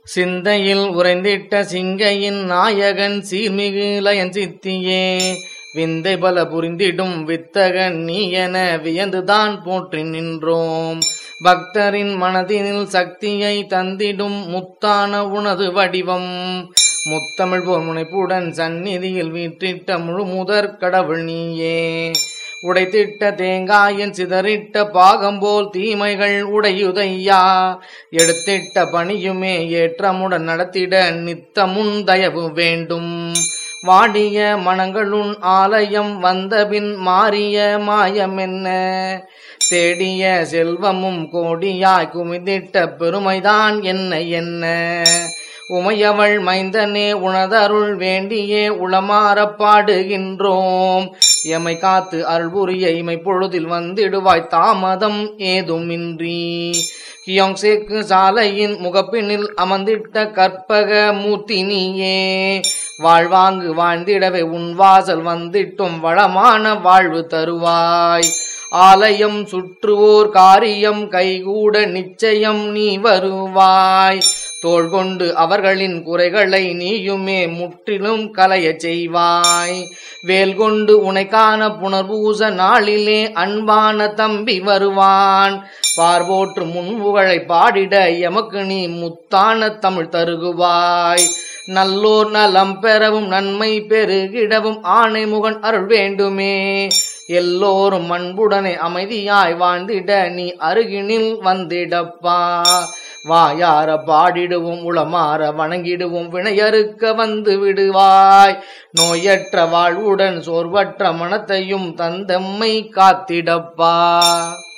சிந்தையில் உறைந்திட்ட சிங்கையின் நாயகன் சீர்மிகு லயன் சித்தியே விந்தை பல புரிந்திடும் வித்தகன் நீ என வியந்துதான் போற்றி நின்றோம் பக்தரின் மனதினில் சக்தியை தந்திடும் முத்தான உனது வடிவம் முத்தமிழ் போர் முனைப்புடன் சந்நிதியில் வீற்றிட்ட முழு முதற் கடவுள் நீயே உடைத்திட்ட தேங்காயின் சிதறிட்ட பாகம் போல் தீமைகள் உடையுதையா எடுத்திட்ட பணியுமே ஏற்றமுடன் நடத்திட நித்தமுன் தயவு வேண்டும் வாடிய மனங்களுன் ஆலயம் வந்தபின் மாறிய மாயம் என்ன தேடிய செல்வமும் கோடியாய் குமிதிட்ட பெருமைதான் என்ன என்ன உமையவள் மைந்தனே உனதருள் வேண்டியே உளமாறப் பாடுகின்றோம் எமை காத்து அருள் புரிய இமை பொழுதில் வந்திடுவாய் தாமதம் ஏதுமின்றி கியோங் சேக்கு சாலையின் முகப்பினில் அமர்ந்திட்ட கற்பக மூத்தினியே வாழ்வாங்கு வாழ்ந்திடவே உன் வாசல் வந்திட்டும் வளமான வாழ்வு தருவாய் ஆலயம் சுற்றுவோர் காரியம் கைகூட நிச்சயம் நீ வருவாய் தோள் கொண்டு அவர்களின் குறைகளை நீயுமே முற்றிலும் கலையச் செய்வாய் வேல் கொண்டு உனைக்கான புனர்பூச நாளிலே அன்பான தம்பி வருவான் பார்வோற்று முன்புகளை பாடிட எமக்கு நீ முத்தான தமிழ் தருகுவாய் நல்லோர் நலம் பெறவும் நன்மை பெருகிடவும் ஆணை முகன் அருள் வேண்டுமே எல்லோரும் அன்புடனே அமைதியாய் வாழ்ந்திட நீ அருகினில் வந்திடப்பா வாயார பாடிடுவோம் உளமாற வணங்கிடுவோம் வினையறுக்க வந்து விடுவாய் நோயற்ற வாழ்வுடன் சோர்வற்ற மனத்தையும் தந்தம்மை காத்திடப்பா